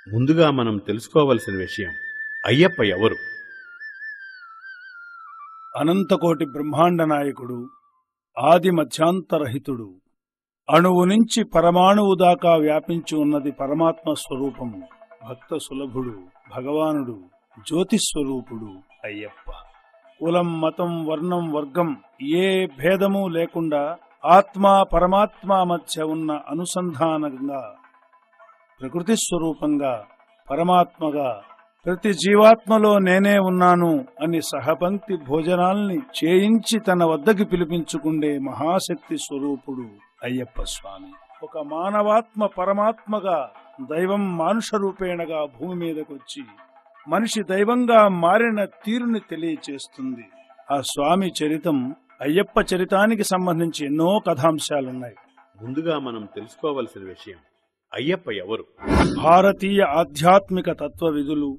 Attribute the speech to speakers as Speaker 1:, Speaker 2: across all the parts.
Speaker 1: ముందుగా మనం తెలుసుకోవలసిన విషయం అయ్యప్ప ఎవరు
Speaker 2: అనంతకోటి బ్రహ్మాండ నాయకుడు ఆది మధ్యాంతరహితుడు అణువు నుంచి పరమాణువు దాకా వ్యాపించి ఉన్నది పరమాత్మ స్వరూపము భక్త సులభుడు భగవానుడు జ్యోతిస్వరూపుడు అయ్యప్ప కులం మతం వర్ణం వర్గం ఏ భేదము లేకుండా ఆత్మ పరమాత్మ మధ్య ఉన్న అనుసంధానంగా ప్రకృతి స్వరూపంగా పరమాత్మగా ప్రతి జీవాత్మలో నేనే ఉన్నాను అని సహపంక్తి భోజనాల్ని చేయించి తన వద్దకి పిలిపించుకుండే మహాశక్తి స్వరూపుడు అయ్యప్ప స్వామి ఒక మానవాత్మ పరమాత్మగా దైవం మానుష రూపేణగా భూమి మీదకొచ్చి మనిషి దైవంగా మారిన తీరుని తెలియచేస్తుంది ఆ స్వామి చరితం అయ్యప్ప చరితానికి సంబంధించి ఎన్నో కథాంశాలున్నాయి
Speaker 1: ముందుగా మనం తెలుసుకోవలసిన విషయం అయ్యప్ప ఎవరు
Speaker 2: భారతీయ ఆధ్యాత్మిక తత్వ విధులు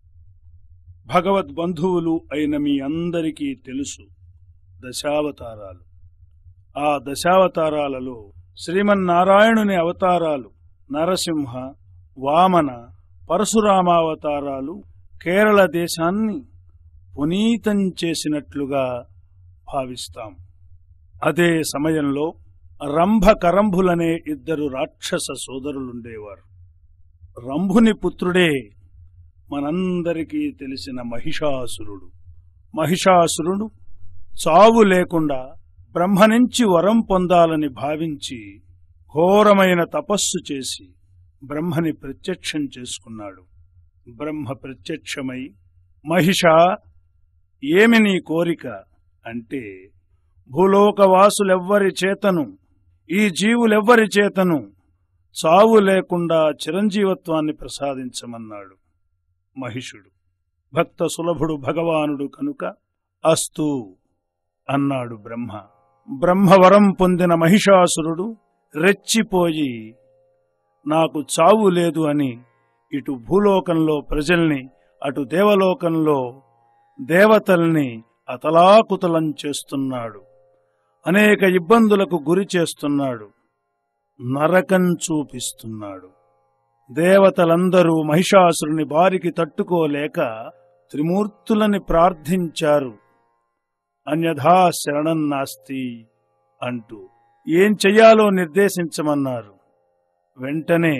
Speaker 2: భగవద్బంధువులు అయిన మీ అందరికీ తెలుసు దశావతారాలు ఆ దశావతారాలలో శ్రీమన్నారాయణుని అవతారాలు నరసింహ వామన పరశురామావతారాలు కేరళ దేశాన్ని పునీతం చేసినట్లుగా భావిస్తాం అదే సమయంలో రంభ కరంభులనే ఇద్దరు రాక్షస సోదరులుండేవారు రంభుని పుత్రుడే మనందరికీ తెలిసిన మహిషాసురుడు మహిషాసురుడు చావు లేకుండా బ్రహ్మ నుంచి వరం పొందాలని భావించి ఘోరమైన తపస్సు చేసి బ్రహ్మని ప్రత్యక్షం చేసుకున్నాడు బ్రహ్మ ప్రత్యక్షమై మహిష ఏమి నీ కోరిక అంటే భూలోకవాసులెవ్వరి చేతను ఈ జీవులెవ్వరి చేతను చావు లేకుండా చిరంజీవత్వాన్ని ప్రసాదించమన్నాడు మహిషుడు భక్త సులభుడు భగవానుడు కనుక అస్తు అన్నాడు బ్రహ్మ బ్రహ్మవరం పొందిన మహిషాసురుడు రెచ్చిపోయి నాకు చావు లేదు అని ఇటు భూలోకంలో ప్రజల్ని అటు దేవలోకంలో దేవతల్ని అతలాకుతలం చేస్తున్నాడు అనేక ఇబ్బందులకు గురి చేస్తున్నాడు నరకం చూపిస్తున్నాడు దేవతలందరూ మహిషాసురుని బారికి తట్టుకోలేక త్రిమూర్తులని ప్రార్థించారు అన్యథా శరణం నాస్తి అంటూ ఏం చెయ్యాలో నిర్దేశించమన్నారు వెంటనే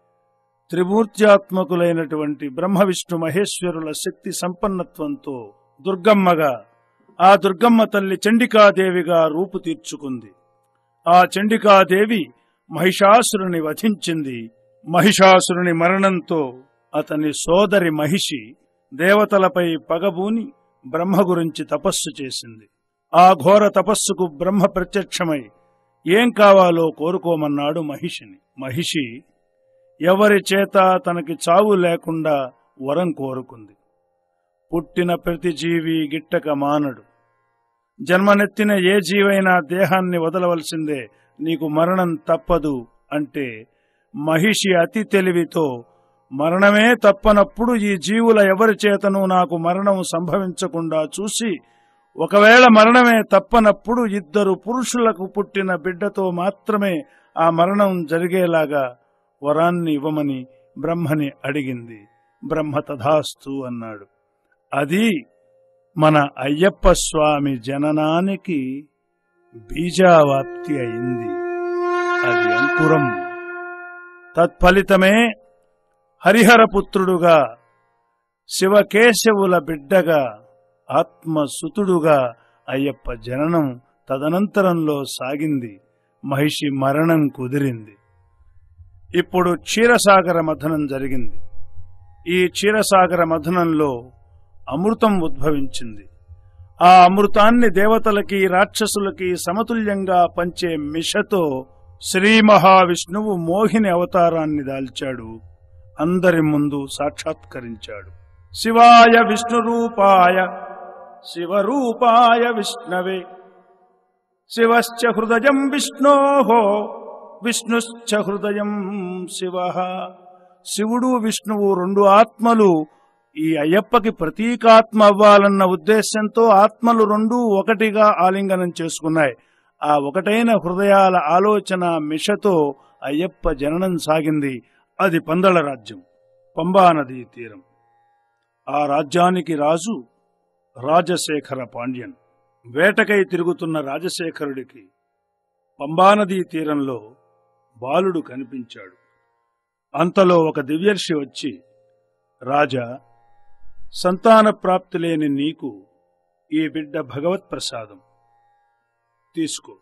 Speaker 2: త్రిమూర్త్యాత్మకులైనటువంటి బ్రహ్మ విష్ణు మహేశ్వరుల శక్తి సంపన్నత్వంతో దుర్గమ్మగా ఆ దుర్గమ్మ తల్లి చండికాదేవిగా రూపు తీర్చుకుంది ఆ చండికాదేవి మహిషాసురుని వధించింది మహిషాసురుని మరణంతో అతని సోదరి మహిషి దేవతలపై పగబూని బ్రహ్మ గురించి తపస్సు చేసింది ఆ ఘోర తపస్సుకు బ్రహ్మ ప్రత్యక్షమై ఏం కావాలో కోరుకోమన్నాడు మహిషిని మహిషి ఎవరి చేత తనకి చావు లేకుండా వరం కోరుకుంది పుట్టిన ప్రతి జీవి గిట్టక మానడు జన్మనెత్తిన ఏ జీవైనా దేహాన్ని వదలవలసిందే నీకు మరణం తప్పదు అంటే మహిషి అతి తెలివితో మరణమే తప్పనప్పుడు ఈ జీవుల ఎవరి చేతను నాకు మరణం సంభవించకుండా చూసి ఒకవేళ మరణమే తప్పనప్పుడు ఇద్దరు పురుషులకు పుట్టిన బిడ్డతో మాత్రమే ఆ మరణం జరిగేలాగా వరాన్ని ఇవ్వమని బ్రహ్మని అడిగింది బ్రహ్మ తథాస్తు అన్నాడు అది మన అయ్యప్ప స్వామి జననానికి బీజావాప్తి అయింది అది అంకురం తత్ఫలితమే హరిహరపుత్రుడుగా శివకేశవుల బిడ్డగా ఆత్మసుతుడుగా అయ్యప్ప జననం తదనంతరంలో సాగింది మహిషి మరణం కుదిరింది ఇప్పుడు క్షీరసాగర మథనం జరిగింది ఈ క్షీరసాగర మథనంలో అమృతం ఉద్భవించింది ఆ అమృతాన్ని దేవతలకి రాక్షసులకి సమతుల్యంగా పంచే మిషతో శ్రీ మహావిష్ణువు మోహిని అవతారాన్ని దాల్చాడు అందరి ముందు సాక్షాత్కరించాడు శివాయ విష్ణురూపాయ శివరూపాయ విష్ణవే శివశ్చ హృదయం విష్ణోహో విష్ణుశ్చ హృదయం శివ శివుడు విష్ణువు రెండు ఆత్మలు ఈ అయ్యప్పకి ప్రతీకాత్మ అవ్వాలన్న ఉద్దేశంతో ఆత్మలు రెండూ ఒకటిగా ఆలింగనం చేసుకున్నాయి ఆ ఒకటైన హృదయాల ఆలోచన మిషతో అయ్యప్ప జననం సాగింది అది పందల రాజ్యం పంబా నదీ తీరం ఆ రాజ్యానికి రాజు రాజశేఖర పాండ్యన్ వేటకై తిరుగుతున్న రాజశేఖరుడికి పంబానదీ తీరంలో బాలుడు కనిపించాడు అంతలో ఒక దివ్యర్షి వచ్చి రాజా సంతాన ప్రాప్తి లేని నీకు ఈ బిడ్డ భగవత్ ప్రసాదం తీసుకో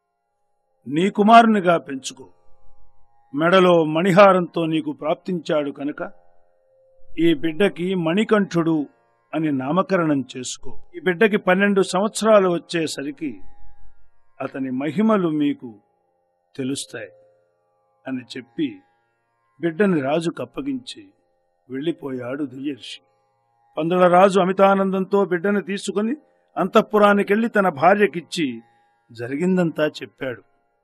Speaker 2: నీ కుమారునిగా పెంచుకో మెడలో మణిహారంతో నీకు ప్రాప్తించాడు కనుక ఈ బిడ్డకి మణికంఠుడు అని నామకరణం చేసుకో ఈ బిడ్డకి పన్నెండు సంవత్సరాలు వచ్చేసరికి అతని మహిమలు మీకు తెలుస్తాయి అని చెప్పి బిడ్డని రాజుకు అప్పగించి వెళ్ళిపోయాడు దివ్యర్షి పందుల రాజు అమితానందంతో బిడ్డను తీసుకుని అంతఃపురానికెళ్లి తన భార్యకిచ్చి జరిగిందంతా చెప్పాడు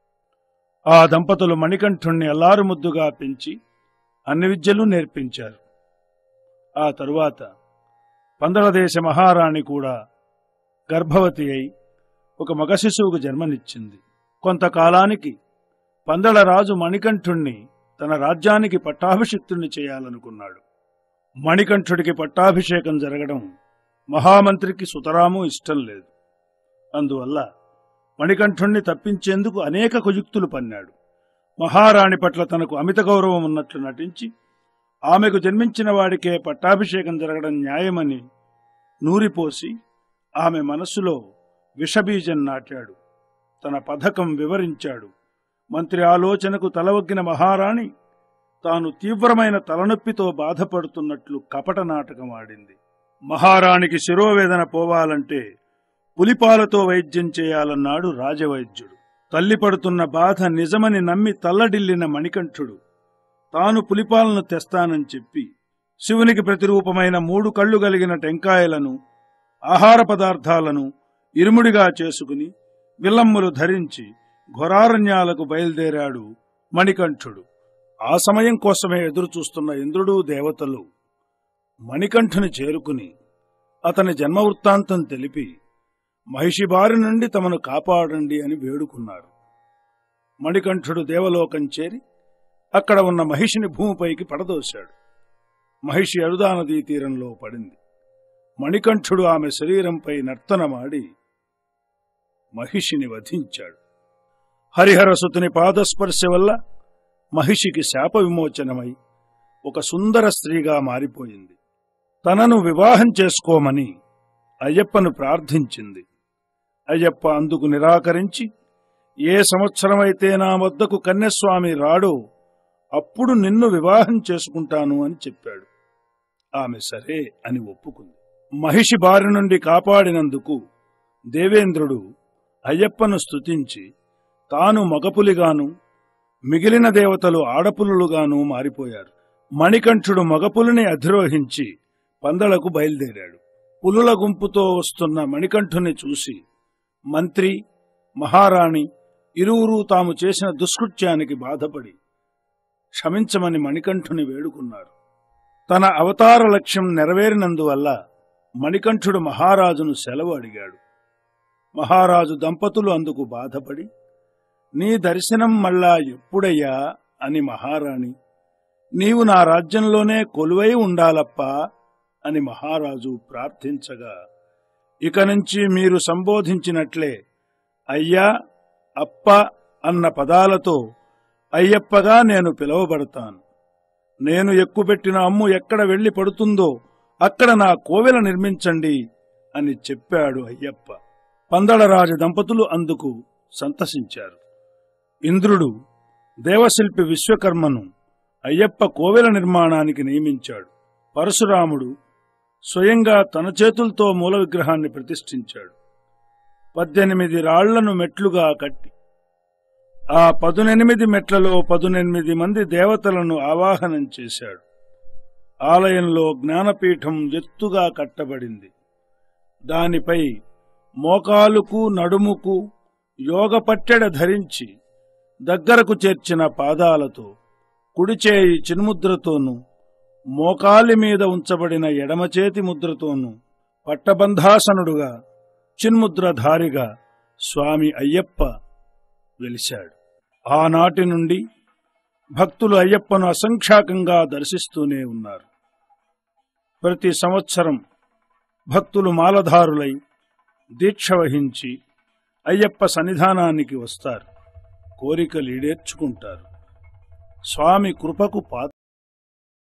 Speaker 2: ఆ దంపతులు మణికంఠుణ్ణి అల్లారుముద్దుగా పెంచి అన్ని విద్యలు నేర్పించారు ఆ తరువాత పందల దేశ మహారాణి కూడా గర్భవతి అయి ఒక మగ శిశువుకు జన్మనిచ్చింది కొంతకాలానికి పందల రాజు మణికంఠుణ్ణి తన రాజ్యానికి పట్టాభిషిక్తుణ్ణి చేయాలనుకున్నాడు మణికంఠుడికి పట్టాభిషేకం జరగడం మహామంత్రికి సుతరాము ఇష్టం లేదు అందువల్ల మణికంఠుణ్ణి తప్పించేందుకు అనేక కుయుక్తులు పన్నాడు మహారాణి పట్ల తనకు అమిత గౌరవం ఉన్నట్లు నటించి ఆమెకు జన్మించిన వాడికే పట్టాభిషేకం జరగడం న్యాయమని నూరిపోసి ఆమె మనస్సులో విషబీజం నాటాడు తన పథకం వివరించాడు మంత్రి ఆలోచనకు తలవగ్గిన మహారాణి తాను తీవ్రమైన తలనొప్పితో బాధపడుతున్నట్లు కపట నాటకం ఆడింది మహారాణికి శిరోవేదన పోవాలంటే పులిపాలతో వైద్యం చేయాలన్నాడు రాజవైద్యుడు తల్లి పడుతున్న బాధ నిజమని నమ్మి తల్లడిల్లిన మణికంఠుడు తాను పులిపాలను తెస్తానని చెప్పి శివునికి ప్రతిరూపమైన మూడు కళ్ళు కలిగిన టెంకాయలను ఆహార పదార్థాలను ఇరుముడిగా చేసుకుని విల్లమ్ములు ధరించి ఘోరారణ్యాలకు బయలుదేరాడు మణికంఠుడు ఆ సమయం కోసమే ఎదురుచూస్తున్న ఇంద్రుడు దేవతలు మణికంఠుని చేరుకుని అతని జన్మవృత్తాంతం తెలిపి మహిషి బారి నుండి తమను కాపాడండి అని వేడుకున్నారు మణికంఠుడు దేవలోకం చేరి అక్కడ ఉన్న మహిషిని భూమిపైకి పడదోశాడు మహిషి అరుదా నదీ తీరంలో పడింది మణికంఠుడు ఆమె శరీరంపై నర్తనమాడి మహిషిని వధించాడు హరిహరసుతుని పాదస్పర్శ వల్ల మహిషికి శాప విమోచనమై ఒక సుందర స్త్రీగా మారిపోయింది తనను వివాహం చేసుకోమని అయ్యప్పను ప్రార్థించింది అయ్యప్ప అందుకు నిరాకరించి ఏ సంవత్సరమైతే నా వద్దకు కన్యస్వామి రాడో అప్పుడు నిన్ను వివాహం చేసుకుంటాను అని చెప్పాడు ఆమె సరే అని ఒప్పుకుంది మహిషి బారి నుండి కాపాడినందుకు దేవేంద్రుడు అయ్యప్పను స్తుతించి తాను మగపులిగాను మిగిలిన దేవతలు ఆడపులులుగాను మారిపోయారు మణికంఠుడు మగపులిని అధిరోహించి పందలకు బయలుదేరాడు పులుల గుంపుతో వస్తున్న మణికంఠుని చూసి మంత్రి మహారాణి ఇరువురు తాము చేసిన దుష్కృత్యానికి బాధపడి క్షమించమని మణికంఠుని వేడుకున్నారు తన అవతార లక్ష్యం నెరవేరినందువల్ల మణికంఠుడు మహారాజును సెలవు అడిగాడు మహారాజు దంపతులు అందుకు బాధపడి నీ దర్శనం మళ్ళా ఎప్పుడయ్యా అని మహారాణి నీవు నా రాజ్యంలోనే కొలువై ఉండాలప్పా అని మహారాజు ప్రార్థించగా ఇక నుంచి మీరు సంబోధించినట్లే అయ్యా అప్ప అన్న పదాలతో అయ్యప్పగా నేను పిలువబడతాను నేను ఎక్కుపెట్టిన అమ్ము ఎక్కడ వెళ్లి పడుతుందో అక్కడ నా కోవెల నిర్మించండి అని చెప్పాడు అయ్యప్ప పందళరాజ దంపతులు అందుకు సంతసించారు ఇంద్రుడు దేవశిల్పి విశ్వకర్మను అయ్యప్ప కోవెల నిర్మాణానికి నియమించాడు పరశురాముడు స్వయంగా తన చేతులతో మూల విగ్రహాన్ని ప్రతిష్ఠించాడు పద్దెనిమిది రాళ్లను మెట్లుగా కట్టి ఆ పదునెనిమిది మెట్లలో పదునెనిమిది మంది దేవతలను ఆవాహనం చేశాడు ఆలయంలో జ్ఞానపీఠం ఎత్తుగా కట్టబడింది దానిపై మోకాలుకు నడుముకు యోగ పట్టెడ ధరించి దగ్గరకు చేర్చిన పాదాలతో కుడిచేయి చిన్ముద్రతోనూ మోకాలి మీద ఉంచబడిన ఎడమచేతి ముద్రతోనూ పట్టబంధాసనుడుగా చిన్ముద్రధారిగా స్వామి అయ్యప్ప వెలిశాడు ఆనాటి నుండి భక్తులు అయ్యప్పను అసంఖ్యాకంగా దర్శిస్తూనే ఉన్నారు ప్రతి సంవత్సరం భక్తులు మాలధారులై దీక్ష వహించి అయ్యప్ప సన్నిధానానికి వస్తారు కోరికలు ఈడేర్చుకుంటారు స్వామి కృపకు పాత్ర